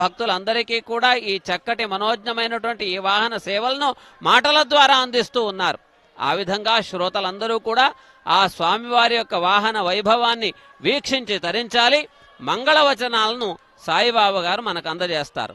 భక్తులందరికీ కూడా ఈ చక్కటి మనోజ్ఞమైనటువంటి ఈ వాహన సేవలను మాటల ద్వారా అందిస్తూ ఉన్నారు ఆ విధంగా శ్రోతలందరూ కూడా ఆ స్వామివారి యొక్క వాహన వైభవాన్ని వీక్షించి తరించాలి మంగళవచనాలను సాయిబాబా గారు మనకు అందజేస్తారు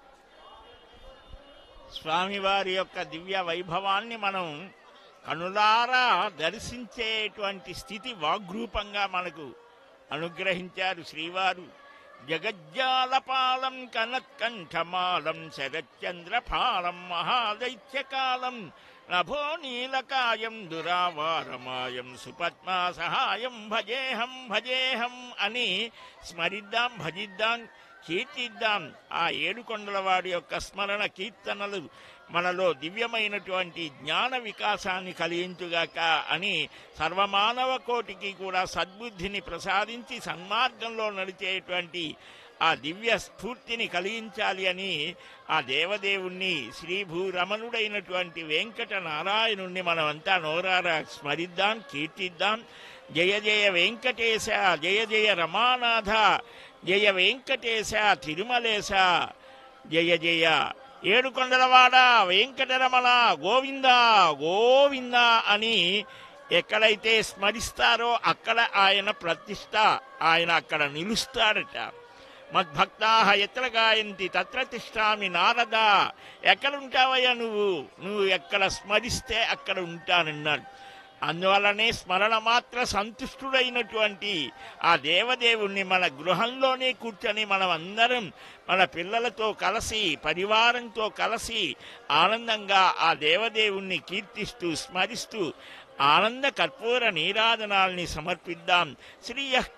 స్వామివారి యొక్క దివ్య వైభవాన్ని మనం కనులారా దర్శించేటువంటి స్థితి వాగ్రూపంగా మనకు అనుగ్రహించారు శ్రీవారు జగజ్జాలపాలం కనత్కంఠమాలం శరచంద్రపాలం మహాదైత్యకాలం నభో నీలకాయం దురావారమాయం సుపద్మా సహాయం భజేహం భజేహం అని స్మరిద్దాం భజిద్దాం కీర్తిద్దాం ఆ ఏడుకొండల వాడి యొక్క స్మరణ కీర్తనలు మనలో దివ్యమైనటువంటి జ్ఞాన వికాసాన్ని కలిగించుగాక అని సర్వమానవ కోటికి కూడా సద్బుద్ధిని ప్రసాదించి సన్మార్గంలో నడిచేటువంటి ఆ దివ్య స్ఫూర్తిని కలిగించాలి అని ఆ దేవదేవుణ్ణి శ్రీభూరమణుడైనటువంటి వెంకట నారాయణుణ్ణి మనమంతా నోరారా స్మరిద్దాం కీర్తిద్దాం జయ జయ వెంకటేశ జయ జయ రమానాథ జయ వెంకటేశ తిరుమలేశ జయ జయ ఏడుకొండలవాడ వెంకటరమణ గోవింద గోవింద అని ఎక్కడైతే స్మరిస్తారో అక్కడ ఆయన ప్రతిష్ట ఆయన అక్కడ నిలుస్తాడట మద్భక్తా ఎత్ర గాయంతి తత్ర తిష్టామి నారద ఎక్కడుంటావయ్యా నువ్వు నువ్వు ఎక్కడ స్మరిస్తే అక్కడ ఉంటానన్నాడు అందువల్లనే స్మరణ మాత్ర సంతుష్టుడైనటువంటి ఆ దేవదేవుణ్ణి మన గృహంలోనే కూర్చొని మనం అందరం మన పిల్లలతో కలిసి పరివారంతో కలిసి ఆనందంగా ఆ దేవదేవుణ్ణి కీర్తిస్తూ స్మరిస్తూ ఆనంద కర్పూర నీరాజనాల్ని సమర్పిద్దాం శ్రీయ